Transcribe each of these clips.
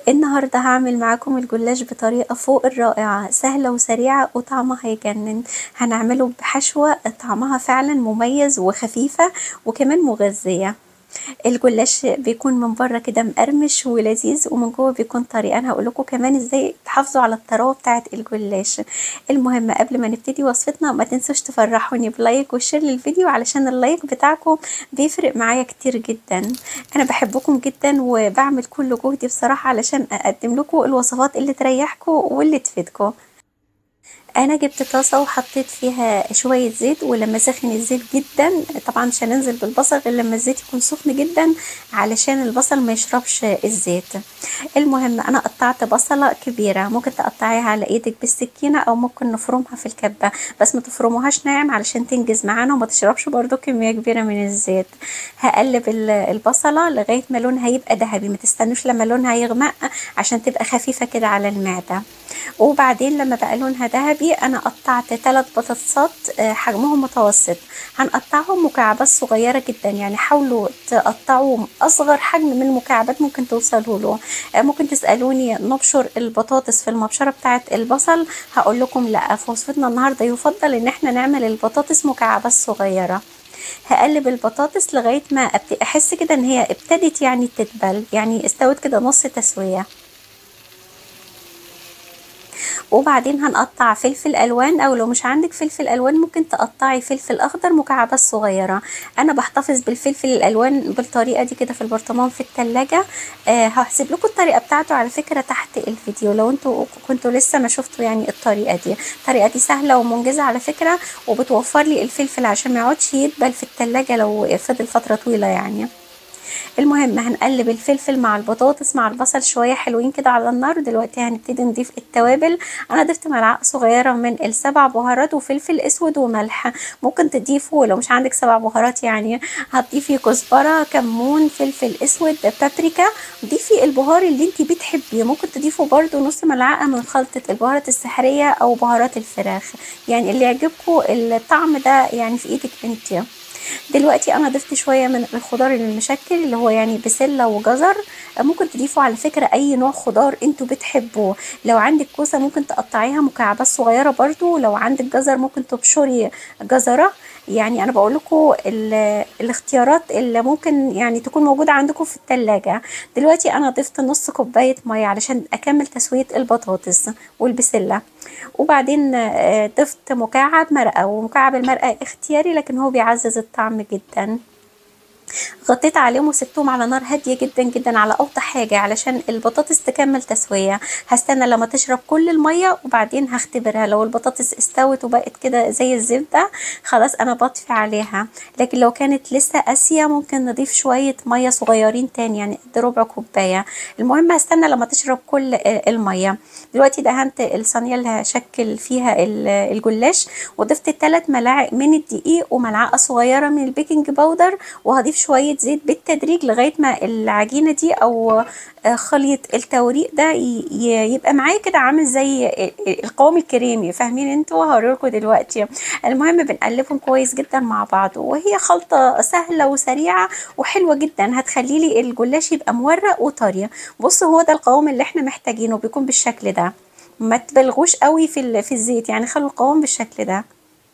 النهاردة هعمل معاكم الجلاش بطريقة فوق الرائعة سهلة وسريعة وطعمها هيجنن هنعمله بحشوة طعمها فعلا مميز وخفيفة وكمان مغذية الجلاش بيكون من بره كده مقرمش ولذيذ ومن جوه بيكون طري انا هقول لكم كمان ازاي تحافظوا على الطراوه بتاعه الجلاش المهم قبل ما نبتدي وصفتنا ما تنسوش تفرحوني بلايك وشير للفيديو علشان اللايك بتاعكم بيفرق معايا كتير جدا انا بحبكم جدا وبعمل كل جهدي بصراحه علشان اقدم لكم الوصفات اللي تريحكم واللي تفيدكم انا جبت طاسه وحطيت فيها شويه زيت ولما سخن الزيت جدا طبعا مش هننزل بالبصل غير لما الزيت يكون سخن جدا علشان البصل ما يشربش الزيت المهم انا قطعت بصله كبيره ممكن تقطعيها على ايدك بالسكينه او ممكن نفرمها في الكبه بس ما تفرموهاش ناعم علشان تنجز معانا وما تشربش برضو كميه كبيره من الزيت هقلب البصله لغايه ما لونها يبقى ذهبي ما تستنوش لما لونها يغمق عشان تبقى خفيفه كده على المعده وبعدين لما بقى لونها ذهبي انا قطعت ثلاث بطاطسات حجمهم متوسط هنقطعهم مكعبات صغيره جدا يعني حاولوا تقطعوا اصغر حجم من المكعبات ممكن توصلوا له ممكن تسالوني نبشر البطاطس في المبشره بتاعه البصل هقول لكم لا في وصفتنا النهارده يفضل ان احنا نعمل البطاطس مكعبات صغيره هقلب البطاطس لغايه ما احس كده ان هي ابتدت يعني تدبل يعني استوت كده نص تسويه وبعدين هنقطع فلفل الوان او لو مش عندك فلفل الوان ممكن تقطعي فلفل اخضر مكعبات صغيره انا بحتفظ بالفلفل الالوان بالطريقه دي كده في البرطمان في التلاجة أه هسيب لكم الطريقه بتاعته على فكره تحت الفيديو لو انتوا كنتوا لسه ما شفتوا يعني الطريقه دي الطريقه دي سهله ومنجزه على فكره وبتوفر لي الفلفل عشان ما يقعدش يدبل في التلاجة لو فضل فتره طويله يعني المهم هنقلب الفلفل مع البطاطس مع البصل شويه حلوين كده على النار دلوقتي هنبتدي نضيف التوابل انا ضفت ملعقه صغيره من السبع بهارات وفلفل اسود وملح ممكن تضيفوا لو مش عندك سبع بهارات يعني هتضيفي كزبره كمون فلفل اسود بابريكا ضيفي البهار اللي انت بتحبيه ممكن تضيفوا برده نص ملعقه من خلطه البهارات السحريه او بهارات الفراخ يعني اللي يعجبكم الطعم ده يعني في ايدك انت دلوقتي انا ضفت شويه من الخضار المشكل اللي هو يعني بسله وجزر ممكن تضيفوا على فكره اي نوع خضار انتوا بتحبوه لو عندك كوسه ممكن تقطعيها مكعبات صغيره برضو لو عندك جزر ممكن تبشري جزره يعني انا بقول لكم الاختيارات اللي ممكن يعني تكون موجوده عندكم في الثلاجه دلوقتي انا ضفت نص كوبايه ميه علشان اكمل تسويه البطاطس والبسله وبعدين ضفت مكعب مرقه ومكعب المرقه اختياري لكن هو بيعزز الطعم جدا غطيت عليهم وسبتهم على نار هاديه جدا جدا على اوطى حاجه علشان البطاطس تكمل تسويه هستنى لما تشرب كل الميه وبعدين هختبرها لو البطاطس استوت وبقت كده زي الزبده خلاص انا بطفي عليها لكن لو كانت لسه قاسيه ممكن نضيف شويه ميه صغيرين تاني يعني قد ربع كوبايه المهم هستنى لما تشرب كل الميه دلوقتي دهنت الصينيه اللي هشكل فيها الجلاش وضفت 3 ملاعق من الدقيق وملعقه صغيره من البيكنج باودر وهضيف شويه زيت بالتدريج لغايه ما العجينه دي او خليط التوريق ده يبقى معايا كده عامل زي القوام الكريمي فاهمين انتوا هوريلكم دلوقتي المهم بنقلبهم كويس جدا مع بعض وهي خلطه سهله وسريعه وحلوه جدا هتخلي لي الجلاش يبقى مورق وطري بصوا هو ده القوام اللي احنا محتاجينه بيكون بالشكل ده ما تبلغوش قوي في في الزيت يعني خلوا القوام بالشكل ده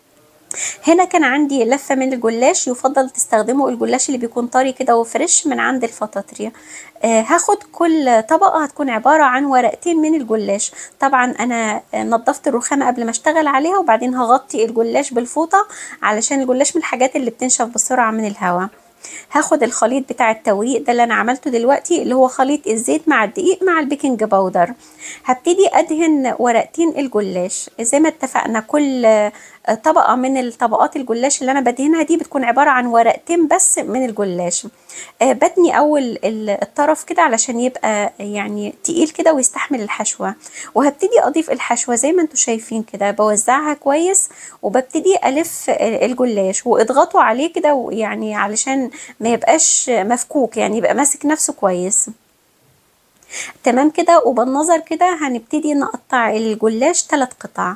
هنا كان عندي لفه من الجلاش يفضل تستخدموا الجلاش اللي بيكون طري كده وفريش من عند الفطاطري آه هاخد كل طبقه هتكون عباره عن ورقتين من الجلاش طبعا انا نظفت الرخامه قبل ما اشتغل عليها وبعدين هغطي الجلاش بالفوطه علشان الجلاش من الحاجات اللي بتنشف بسرعه من الهواء هاخد الخليط بتاع التوريق ده اللي انا عملته دلوقتي اللي هو خليط الزيت مع الدقيق مع البيكنج باودر هبتدي ادهن ورقتين الجلاش زي ما اتفقنا كل طبقه من الطبقات الجلاش اللي انا بدهنها دي بتكون عباره عن ورقتين بس من الجلاش بتني اول الطرف كده علشان يبقى يعني تقيل كده ويستحمل الحشوه وهبتدي اضيف الحشوه زي ما انتم شايفين كده بوزعها كويس وببتدي الف الجلاش واضغطوا عليه كده يعني علشان ما يبقاش مفكوك يعني يبقى ماسك نفسه كويس تمام كده وبالنظر كده هنبتدي نقطع الجلاش ثلاث قطع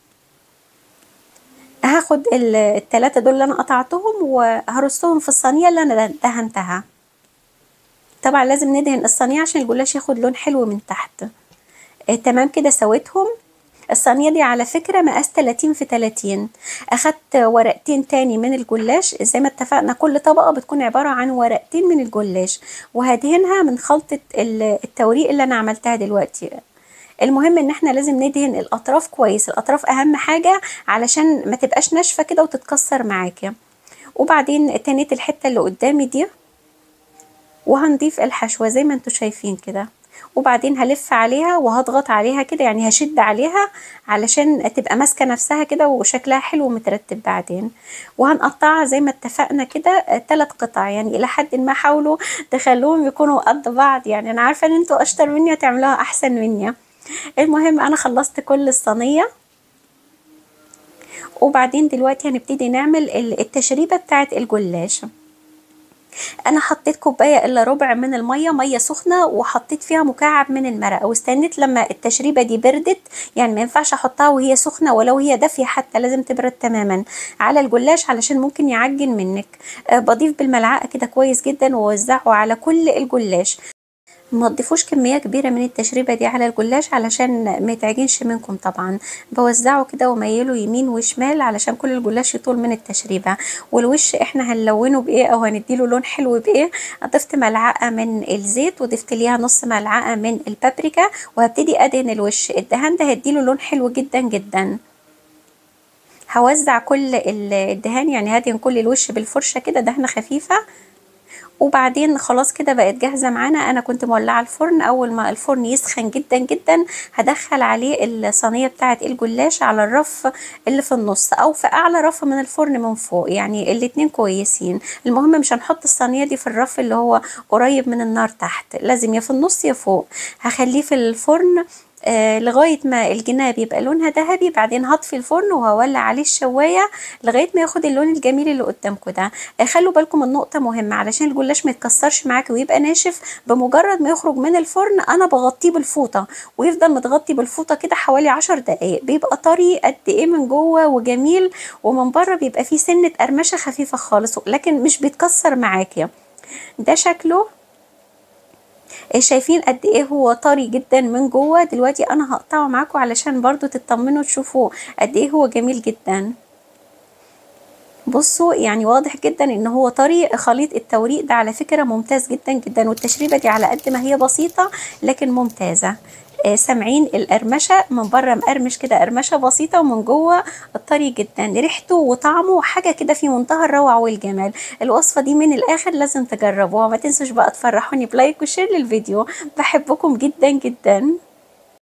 هاخد التلاتة دول اللي انا قطعتهم وهرصهم في الصينية اللي انا دهنتها طبعا لازم ندهن الصينيه عشان الجلاش ياخد لون حلو من تحت آه تمام كده سويتهم الصينية دي على فكرة مقاس 30 في 30 أخدت ورقتين تاني من الجلاش زي ما اتفقنا كل طبقة بتكون عبارة عن ورقتين من الجلاش وهدهنها من خلطة التوريق اللي أنا عملتها دلوقتي المهم ان احنا لازم ندهن الاطراف كويس الاطراف اهم حاجة علشان ما تبقاش ناشفة كده وتتكسر معاكي وبعدين تنيت الحتة اللي قدامي دي وهنضيف الحشوة زي ما انتوا شايفين كده وبعدين هلف عليها وهضغط عليها كده يعني هشد عليها علشان تبقى ماسكه نفسها كده وشكلها حلو ومترتب بعدين وهنقطعها زي ما اتفقنا كده ثلاث قطع يعني الى حد ما حاولوا تخلوهم يكونوا قد بعض يعني انا عارفه ان انتوا اشطر مني هتعملوها احسن مني المهم انا خلصت كل الصينيه وبعدين دلوقتي هنبتدي نعمل التشريبه بتاعه الجلاش انا حطيت كوبايه الا ربع من الميه ميه سخنه وحطيت فيها مكعب من المرقه واستنيت لما التشريبه دي بردت يعني ما ينفعش احطها وهي سخنه ولو هي دافيه حتى لازم تبرد تماما على الجلاش علشان ممكن يعجن منك أه بضيف بالملعقه كده كويس جدا واوزعه على كل الجلاش ما تضيفوش كميه كبيره من التشريبه دي على الجلاش علشان ما يتعجنش منكم طبعا بوزعه كده وميله يمين وشمال علشان كل الجلاش يطول من التشريبه والوش احنا هنلونه بايه او هنديله لون حلو بايه ضفت ملعقه من الزيت وضفت ليها نص ملعقه من البابريكا وهبتدي ادهن الوش الدهان ده هيديله لون حلو جدا جدا هوزع كل الدهان يعني هدهن كل الوش بالفرشه كده دهنه خفيفه وبعدين خلاص كده بقت جاهزه معانا انا كنت مولعه الفرن اول ما الفرن يسخن جدا جدا هدخل عليه الصينيه بتاعه الجلاش على الرف اللي في النص او في اعلى رف من الفرن من فوق يعني الاتنين كويسين المهم مش هنحط الصينيه دي في الرف اللي هو قريب من النار تحت لازم يا في النص يا فوق هخليه في الفرن آه لغاية ما الجناب يبقى لونها ذهبي بعدين هطفي الفرن وهولع عليه الشواية لغاية ما ياخد اللون الجميل اللي قدامكم ده آه خلوا بالكم من نقطة مهمة علشان الجلاش ما يتكسرش معاكي ويبقى ناشف بمجرد ما يخرج من الفرن أنا بغطيه بالفوطة ويفضل متغطي بالفوطة كده حوالي عشر دقايق بيبقى طري قد إيه من جوه وجميل ومن بره بيبقى فيه سنة قرمشة خفيفة خالص لكن مش بيتكسر معاكي ده شكله شايفين قد ايه هو طري جدا من جوه دلوقتي انا هقطعه معاكم علشان برضو تطمنوا تشوفوا قد ايه هو جميل جدا بصوا يعني واضح جدا ان هو طري خليط التوريق ده على فكره ممتاز جدا جدا والتشريبه دي على قد ما هي بسيطه لكن ممتازه آه سامعين القرمشه من بره مقرمش كده قرمشه بسيطه ومن جوه طري جدا ريحته وطعمه حاجه كده في منتهى الروعه والجمال الوصفه دي من الاخر لازم تجربوها ما تنسوش بقى تفرحوني بلايك وشير للفيديو بحبكم جدا جدا